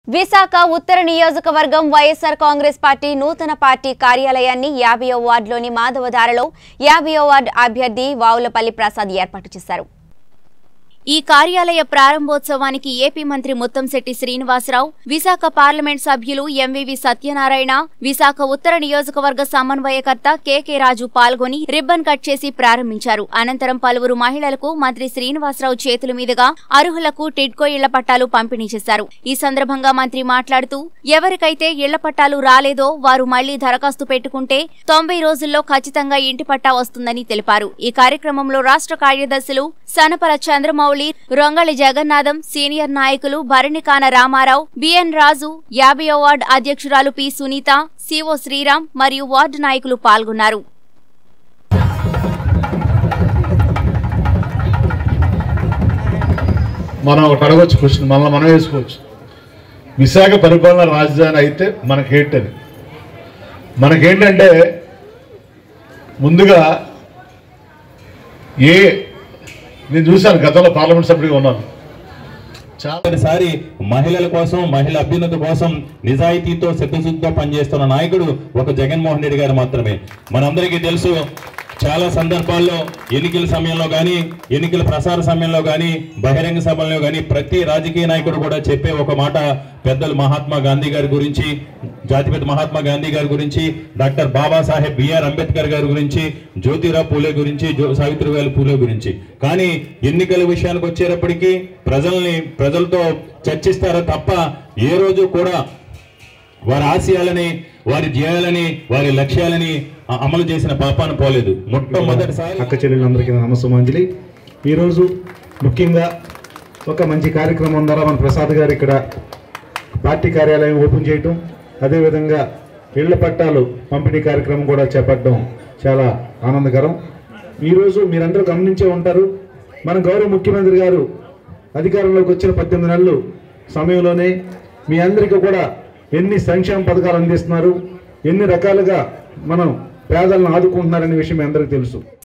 విశాఖ ఉత్తర నియోజకవర్గం YSR Congress party నూతన పార్టీ కార్యాలయాన్ని యాభైవ వార్డులోని మాధవధారలో యాభైవ వార్డు అభ్యర్థి వావులపల్లి ప్రసాద్ ఏర్పాటు చేశారు ఈ కార్యాలయ ప్రారంభోత్సవానికి ఏపీ మంత్రి ముత్తంశెట్టి శ్రీనివాసరావు విశాఖ పార్లమెంట్ సభ్యులు ఎంవివి సత్యనారాయణ విశాఖ ఉత్తర నియోజకవర్గ సమన్వయకర్త కెకే రాజు పాల్గొని రిబ్బన్ కట్ చేసి ప్రారంభించారు అనంతరం పలువురు మహిళలకు మంత్రి శ్రీనివాసరావు చేతుల మీదుగా అర్హులకు టిడ్కో ఇళ్ల పట్టాలు పంపిణీ చేశారు ఈ సందర్భంగా మంత్రి మాట్లాడుతూ ఎవరికైతే ఇళ్ల పట్టాలు రాలేదో వారు మళ్లీ దరఖాస్తు పెట్టుకుంటే తొంభై రోజుల్లో ఖచ్చితంగా ఇంటి పట్టా వస్తుందని తెలిపారు ఈ కార్యక్రమంలో రాష్ట్ర కార్యదర్శులు సనపల చంద్రమౌళి రొంగళి జగన్నాథం సీనియర్ నాయకులు భరణికాన రామారావు బిఎన్ రాజు యాభై వార్డు అధ్యక్షురాలు పి సునీత సిఓ శ్రీరామ్ మరియు వార్డు నాయకులు పాల్గొన్నారు మనం ఒకటి అడగొచ్చు క్వశ్చన్ మనల్ని మనం వేసుకోవచ్చు విశాఖ పరిపాలన రాజధాని అయితే మనకేంటని మనకేంటంటే ముందుగా ఏ నేను చూశాను గతంలో పార్లమెంట్ సభ్యుడిగా ఉన్నాను చాలా ఒకసారి మహిళల కోసం మహిళ అభ్యున్నతి కోసం నిజాయితీతో సిద్ధశుద్ధితో పనిచేస్తున్న నాయకుడు ఒక జగన్మోహన్ రెడ్డి గారు మాత్రమే మనందరికీ తెలుసు చాలా సందర్భాల్లో ఎన్నికల సమయంలో కానీ ఎన్నికల ప్రసార సమయంలో కానీ బహిరంగ సభల్లో కానీ ప్రతి రాజకీయ నాయకుడు కూడా చెప్పే ఒక మాట పెద్దలు మహాత్మా గాంధీ గారి గురించి జాతిపిత మహాత్మా గాంధీ గారి గురించి డాక్టర్ బాబాసాహెబ్ బిఆర్ అంబేద్కర్ గారి గురించి జ్యోతిరావు పూలే గురించి జో సావిత్రిబాయి పూలే గురించి కానీ ఎన్నికల విషయానికి వచ్చేటప్పటికీ ప్రజల్ని ప్రజలతో చర్చిస్తారో తప్ప ఏ రోజు కూడా వారి ఆశయాలని వారి ధ్యేయాలని వారి లక్ష్యాలని అ- అమలు చేసిన పాపాన పోలేదు మొట్టమొదటిసారి అక్క చెల్లెలందరికీ నా నమస్సుమాంజలి ఈరోజు ముఖ్యంగా ఒక మంచి కార్యక్రమం ద్వారా మన ప్రసాద్ గారు ఇక్కడ పార్టీ కార్యాలయం ఓపెన్ చేయటం అదేవిధంగా ఇళ్ల పట్టాలు పంపిణీ కార్యక్రమం కూడా చేపట్టడం చాలా ఆనందకరం ఈరోజు మీరందరూ గమనించే ఉంటారు మన గౌరవ ముఖ్యమంత్రి గారు అధికారంలోకి వచ్చిన పద్దెనిమిది నెలలు సమయంలోనే మీ అందరికీ కూడా ఎన్ని సంక్షేమ పథకాలు అందిస్తున్నారు ఎన్ని రకాలుగా మనం పేదలను ఆదుకుంటున్నారనే విషయం మీ అందరికీ తెలుసు